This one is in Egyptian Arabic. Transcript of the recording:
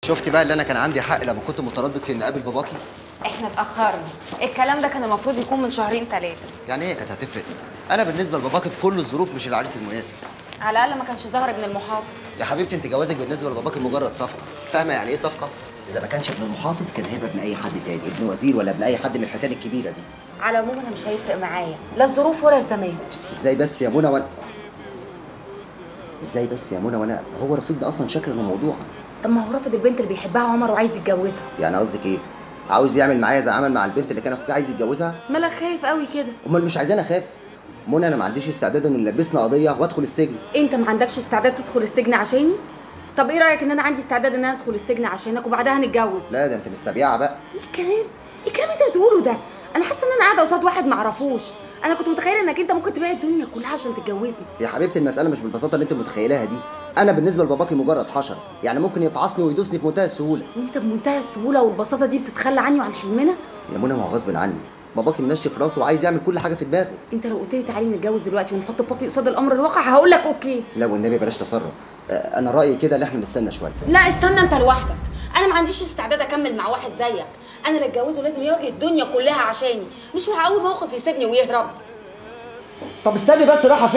شفتي بقى اللي انا كان عندي حق لما كنت متردد في ان اقابل باباكي احنا اتاخرنا الكلام ده كان المفروض يكون من شهرين ثلاثه يعني ايه كانت هتفرق انا بالنسبه لباباكي في كل الظروف مش العريس المناسب على الاقل ما كانش ظهر ابن المحافظ يا حبيبتي انت جوازك بالنسبه لباباكي مجرد صفقه فاهمه يعني ايه صفقه اذا ما كانش ابن المحافظ كان هيبقى ابن اي حد تاني ابن وزير ولا ابن اي حد من الحيتان الكبيره دي على العموم انا مش هيفرق معايا لا الظروف ولا الزمان ازاي بس يا منى وانا ازاي بس يا منى وانا هو رفيق ده اصلا شكل الموضوع طب ما هو رافض البنت اللي بيحبها عمر وعايز يتجوزها يعني قصدك ايه عاوز يعمل معايا زي عمل مع البنت اللي كان اخوك عايز يتجوزها مالك خايف قوي كده امال مش عايزاني اخاف منى انا ما عنديش استعداد ان يلبسنا قضيه وادخل السجن انت ما عندكش استعداد تدخل السجن عشاني طب ايه رايك ان انا عندي استعداد ان انا ادخل السجن عشانك وبعدها نتجوز لا ده انت مستبيعه بقى ايه الكلام ايه الكلام اللي انت بتقوله ده انا حاسه ان انا قاعده قصاد واحد ما اعرفوش انا كنت متخيله انك انت ممكن تبيع الدنيا كلها عشان تتجوزني يا حبيبتي المساله مش بالبساطه اللي انت متخيلاها دي انا بالنسبه لباباكي مجرد حشره يعني ممكن يفعصني ويدوسني في منتهى السهوله وانت بمنتهى السهوله والبساطه دي بتتخلى عني وعن حلمنا يا منى ما هو غصب عني باباكي منشف راسه وعايز يعمل كل حاجه في دماغه انت لو قلت لي تعالي نتجوز دلوقتي ونحط بابي قصاد الامر الواقع هقول لك اوكي لا والنبي بلاش تسرع آه، انا رايي كده ان احنا نستنى شويه لا استنى انت لوحدك انا ما عنديش استعداد اكمل مع واحد زيك انا اللي اتجوزه لازم يواجه الدنيا كلها عشاني مش مع اول موقف يسيبني ويهرب طب استني بس رايحه